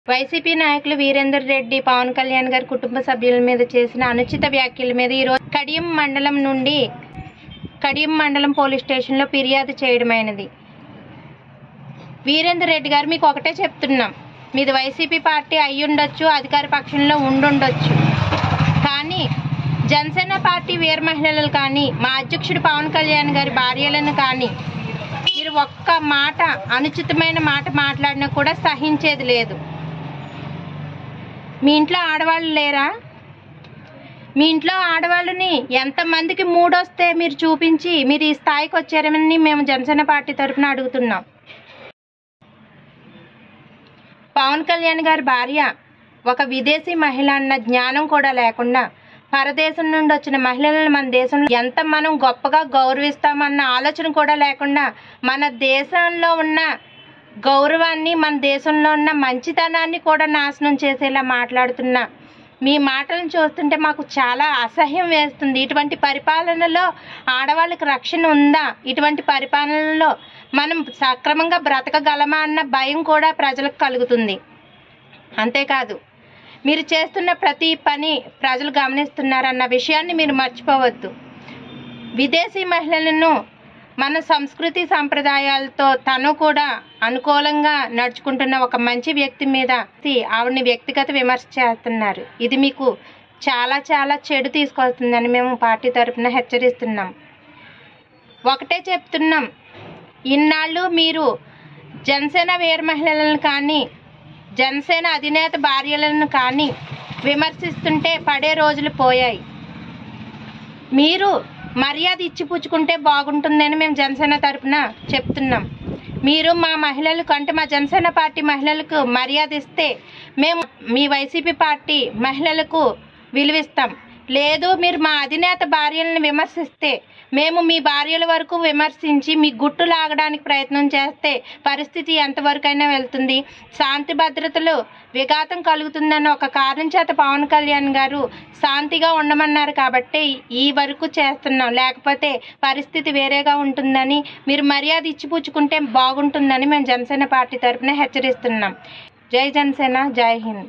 YCP నాయకులు వీరేందర్ రెడ్డి పవన్ కళ్యాణ్ గారి కుటుంబ సభ్యుల మీద చేసిన అనుచిత వ్యాఖ్యల మీద ఈరోజు కడియం మండలం నుండి కడియం మండలం పోలీస్ స్టేషన్లో ఫిర్యాదు చేయడమైనది వీరేందర్ రెడ్డి గారు మీకు ఒకటే చెప్తున్నాం మీది వైసీపీ పార్టీ అయ్యుండొచ్చు అధికార పక్షంలో ఉండుండొచ్చు కానీ జనసేన పార్టీ వీర మహిళలు కానీ మా అధ్యక్షుడు పవన్ కళ్యాణ్ గారి భార్యలను కానీ మీరు ఒక్క మాట అనుచితమైన మాట మాట్లాడినా కూడా సహించేది లేదు మీ ఇంట్లో ఆడవాళ్ళు లేరా మీ ఇంట్లో ఆడవాళ్ళని ఎంతమందికి మూడొస్తే మీరు చూపించి మీరు ఈ స్థాయికి వచ్చారని మేము జనసేన పార్టీ తరఫున అడుగుతున్నాం పవన్ కళ్యాణ్ గారి భార్య ఒక విదేశీ మహిళ అన్న జ్ఞానం కూడా లేకుండా పరదేశం నుండి వచ్చిన మహిళలను మన దేశంలో ఎంత మనం గొప్పగా గౌరవిస్తామన్న ఆలోచన కూడా లేకుండా మన దేశంలో ఉన్న గౌరవాన్ని మన దేశంలో ఉన్న మంచితనాన్ని కూడా నాశనం చేసేలా మాట్లాడుతున్న మీ మాటలను చూస్తుంటే మాకు చాలా అసహ్యం వేస్తుంది ఇటువంటి పరిపాలనలో ఆడవాళ్ళకి రక్షణ ఉందా ఇటువంటి పరిపాలనలో మనం సక్రమంగా బ్రతకగలమా అన్న భయం కూడా ప్రజలకు కలుగుతుంది అంతేకాదు మీరు చేస్తున్న ప్రతి పని ప్రజలు గమనిస్తున్నారన్న విషయాన్ని మీరు మర్చిపోవద్దు విదేశీ మహిళలను మన సంస్కృతి సంప్రదాయాలతో తను కూడా అనుకూలంగా నడుచుకుంటున్న ఒక మంచి వ్యక్తి మీద ఆవిడని వ్యక్తిగత విమర్శ చేస్తున్నారు ఇది మీకు చాలా చాలా చెడు తీసుకొస్తుందని మేము పార్టీ తరఫున హెచ్చరిస్తున్నాం ఒకటే చెప్తున్నాం ఇన్నాళ్ళు మీరు జనసేన వీర మహిళలను కానీ జనసేన అధినేత భార్యలను కానీ విమర్శిస్తుంటే పడే రోజులు పోయాయి మీరు మర్యాద ఇచ్చి పుచ్చుకుంటే బాగుంటుందని మేము జనసేన తరపున చెప్తున్నాం మీరు మా మహిళలకు అంటే మా జనసేన పార్టీ మహిళలకు మర్యాద ఇస్తే మేము మీ వైసీపీ పార్టీ మహిళలకు విలువిస్తాం లేదు మీరు మా అధినేత భార్యలను విమర్శిస్తే మేము మీ భార్యల వరకు విమర్శించి మీ గుట్టు లాగడానికి ప్రయత్నం చేస్తే పరిస్థితి ఎంతవరకైనా వెళ్తుంది శాంతి భద్రతలు విఘాతం కలుగుతుందన్న ఒక కారణం చేత పవన్ కళ్యాణ్ గారు శాంతిగా ఉండమన్నారు కాబట్టి ఈ వరకు చేస్తున్నాం లేకపోతే పరిస్థితి వేరేగా ఉంటుందని మీరు మర్యాద ఇచ్చిపుచ్చుకుంటే బాగుంటుందని మేము జనసేన పార్టీ తరపున హెచ్చరిస్తున్నాం జై జనసేన జై హింద్